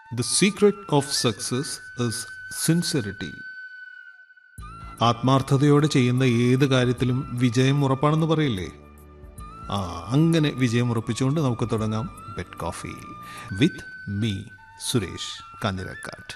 the secret of success is sincerity ആത്മാർത്ഥതയോടെ ചെയ്യുന്ന ഏത് കാര്യത്തിലും വിജയം ഉറപ്പാണെന്ന് പറയില്ലേ ആ അങ്ങനെ വിജയം ഉറപ്പിച്ചുകൊണ്ട് നമുക്ക് തുടങ്ങാം bed coffee with me Suresh Kanjirakkattu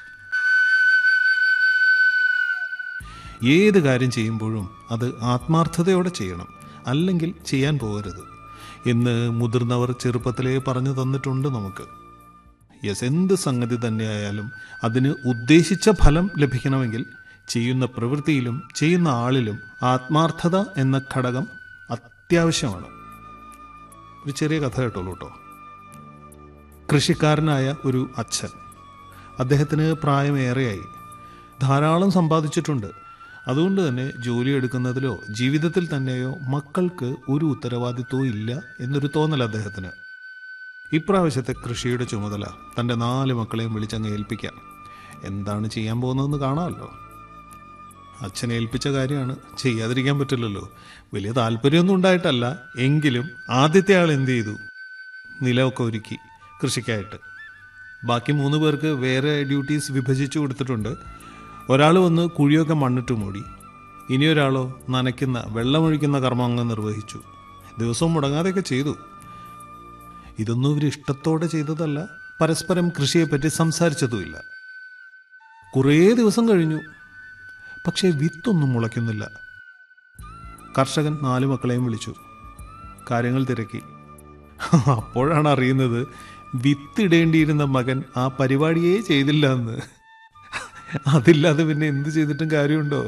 ഏത് കാര്യം ചെയ്യുമ്പോഴും അത് ആത്മാർത്ഥതയോടെ ചെയ്യണം അല്ലെങ്കിൽ ചെയ്യാൻ പോകരുത് എന്ന് മുതിർന്നവർ ചെറുപ്പത്തിലേ പറഞ്ഞു തന്നിട്ടുണ്ട് നമുക്ക് യെസ് എന്ത് സംഗതി തന്നെയായാലും അതിന് ഉദ്ദേശിച്ച ഫലം ലഭിക്കണമെങ്കിൽ ചെയ്യുന്ന പ്രവൃത്തിയിലും ചെയ്യുന്ന ആളിലും ആത്മാർത്ഥത എന്ന ഘടകം അത്യാവശ്യമാണ് ഒരു ചെറിയ കഥ കേട്ടോളൂ കേട്ടോ കൃഷിക്കാരനായ ഒരു അച്ഛൻ അദ്ദേഹത്തിന് പ്രായമേറെയായി ധാരാളം സമ്പാദിച്ചിട്ടുണ്ട് അതുകൊണ്ട് തന്നെ ജോലി എടുക്കുന്നതിലോ ജീവിതത്തിൽ തന്നെയോ മക്കൾക്ക് ഒരു ഉത്തരവാദിത്വവും ഇല്ല എന്നൊരു തോന്നൽ അദ്ദേഹത്തിന് ഇപ്രാവശ്യത്തെ കൃഷിയുടെ ചുമതല തൻ്റെ നാല് മക്കളെയും വിളിച്ചങ്ങ് ഏൽപ്പിക്കാം എന്താണ് ചെയ്യാൻ പോകുന്നതെന്ന് കാണാമല്ലോ അച്ഛനെ ഏൽപ്പിച്ച കാര്യമാണ് ചെയ്യാതിരിക്കാൻ പറ്റില്ലല്ലോ വലിയ താല്പര്യമൊന്നും ഉണ്ടായിട്ടല്ല എങ്കിലും ആദ്യത്തെ ആൾ എന്ത് ചെയ്തു നിലമൊക്കെ ഒരുക്കി കൃഷിക്കായിട്ട് ബാക്കി മൂന്ന് പേർക്ക് വേറെ ഡ്യൂട്ടീസ് വിഭജിച്ചു കൊടുത്തിട്ടുണ്ട് ഒരാൾ വന്ന് കുഴിയൊക്കെ മണ്ണിട്ട് മൂടി ഇനിയൊരാളോ നനയ്ക്കുന്ന വെള്ളമൊഴിക്കുന്ന കർമ്മം അങ്ങ് നിർവഹിച്ചു ദിവസവും മുടങ്ങാതെയൊക്കെ ചെയ്തു ഇതൊന്നും ഇവർ ഇഷ്ടത്തോടെ ചെയ്തതല്ല പരസ്പരം കൃഷിയെപ്പറ്റി സംസാരിച്ചതുമില്ല കുറേ ദിവസം കഴിഞ്ഞു പക്ഷേ വിത്തൊന്നും മുളയ്ക്കുന്നില്ല കർഷകൻ നാലു മക്കളെയും വിളിച്ചു കാര്യങ്ങൾ തിരക്കി അപ്പോഴാണ് അറിയുന്നത് വിത്തിടേണ്ടിയിരുന്ന മകൻ ആ പരിപാടിയേ ചെയ്തില്ല എന്ന് അതില്ലാതെ പിന്നെ എന്ത് ചെയ്തിട്ടും കാര്യമുണ്ടോ